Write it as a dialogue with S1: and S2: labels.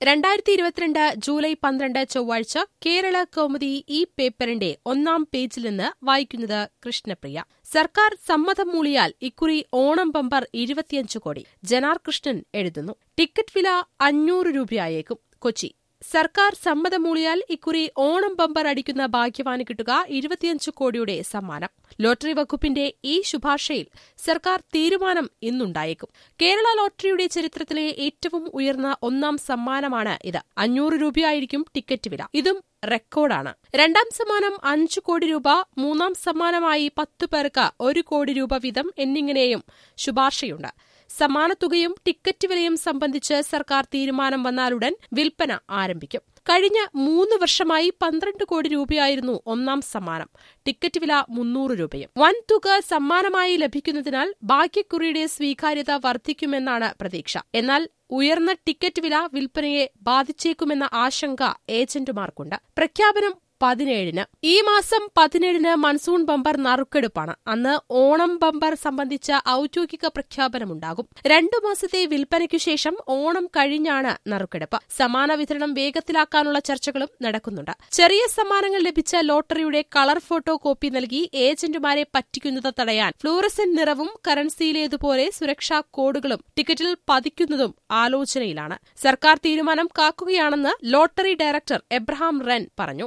S1: രണ്ടായിരത്തി ഇരുപത്തിരണ്ട് ജൂലൈ പന്ത്രണ്ട് ചൊവ്വാഴ്ച കേരള കൗമുദി ഈ പേപ്പറിന്റെ ഒന്നാം പേജിൽ നിന്ന് വായിക്കുന്നത് കൃഷ്ണപ്രിയ സർക്കാർ സമ്മതം മൂളിയാൽ ഇക്കുറി ഓണം ബമ്പർ ഇരുപത്തിയഞ്ച് കോടി ജനാർ കൃഷ്ണൻ എഴുതുന്നു ടിക്കറ്റ് വില അഞ്ഞൂറ് രൂപയായേക്കും കൊച്ചി സർക്കാർ സമ്മതം മൂളിയാൽ ഇക്കുറി ഓണം ബമ്പർ അടിക്കുന്ന ഭാഗ്യവാന് കിട്ടുക ഇരുപത്തിയഞ്ച് കോടിയുടെ സമ്മാനം ലോട്ടറി വകുപ്പിന്റെ ഈ ശുപാർശയിൽ സർക്കാർ തീരുമാനം ഇന്നുണ്ടായേക്കും കേരള ലോട്ടറിയുടെ ചരിത്രത്തിലെ ഏറ്റവും ഉയർന്ന ഒന്നാം സമ്മാനമാണ് ഇത് അഞ്ഞൂറ് രൂപയായിരിക്കും ടിക്കറ്റ് വില ഇതും റെക്കോർഡാണ് രണ്ടാം സമ്മാനം അഞ്ചു കോടി രൂപ മൂന്നാം സമ്മാനമായി പത്തു പേർക്ക് ഒരു കോടി രൂപ വീതം എന്നിങ്ങനെയും ശുപാർശയുണ്ട് സമ്മാനത്തുകയും ടിക്കറ്റ് വിലയും സംബന്ധിച്ച് സർക്കാർ തീരുമാനം വന്നാലുടൻ വിൽപ്പന ആരംഭിക്കും കഴിഞ്ഞ മൂന്ന് വർഷമായി പന്ത്രണ്ട് കോടി രൂപയായിരുന്നു ഒന്നാം സമ്മാനം ടിക്കറ്റ് വില മുന്നൂറ് രൂപയും വൻ തുക സമ്മാനമായി ലഭിക്കുന്നതിനാൽ ഭാഗ്യക്കുറിയുടെ സ്വീകാര്യത വർദ്ധിക്കുമെന്നാണ് പ്രതീക്ഷ എന്നാൽ ഉയർന്ന ടിക്കറ്റ് വില വിൽപ്പനയെ ബാധിച്ചേക്കുമെന്ന ആശങ്ക ഏജന്റുമാർക്കുണ്ട് പ്രഖ്യാപനം പതിനേഴിന് ഈ മാസം പതിനേഴിന് മൺസൂൺ ബമ്പർ നറുക്കെടുപ്പാണ് അന്ന് ഓണം ബമ്പർ സംബന്ധിച്ച ഔദ്യോഗിക പ്രഖ്യാപനമുണ്ടാകും രണ്ടു മാസത്തെ വിൽപ്പനയ്ക്കു ശേഷം ഓണം കഴിഞ്ഞാണ് നറുക്കെടുപ്പ് സമാന വിതരണം വേഗത്തിലാക്കാനുള്ള ചർച്ചകളും നടക്കുന്നുണ്ട് ചെറിയ സമ്മാനങ്ങൾ ലഭിച്ച ലോട്ടറിയുടെ കളർ ഫോട്ടോ കോപ്പി നൽകി ഏജന്റുമാരെ പറ്റിക്കുന്നത് തടയാൻ ഫ്ലൂറസെന്റ് നിറവും കറൻസിയിലേതുപോലെ സുരക്ഷാ കോഡുകളും ടിക്കറ്റിൽ പതിക്കുന്നതും ആലോചനയിലാണ് സർക്കാർ തീരുമാനം കാക്കുകയാണെന്ന് ലോട്ടറി ഡയറക്ടർ എബ്രഹാം റെൻ പറഞ്ഞു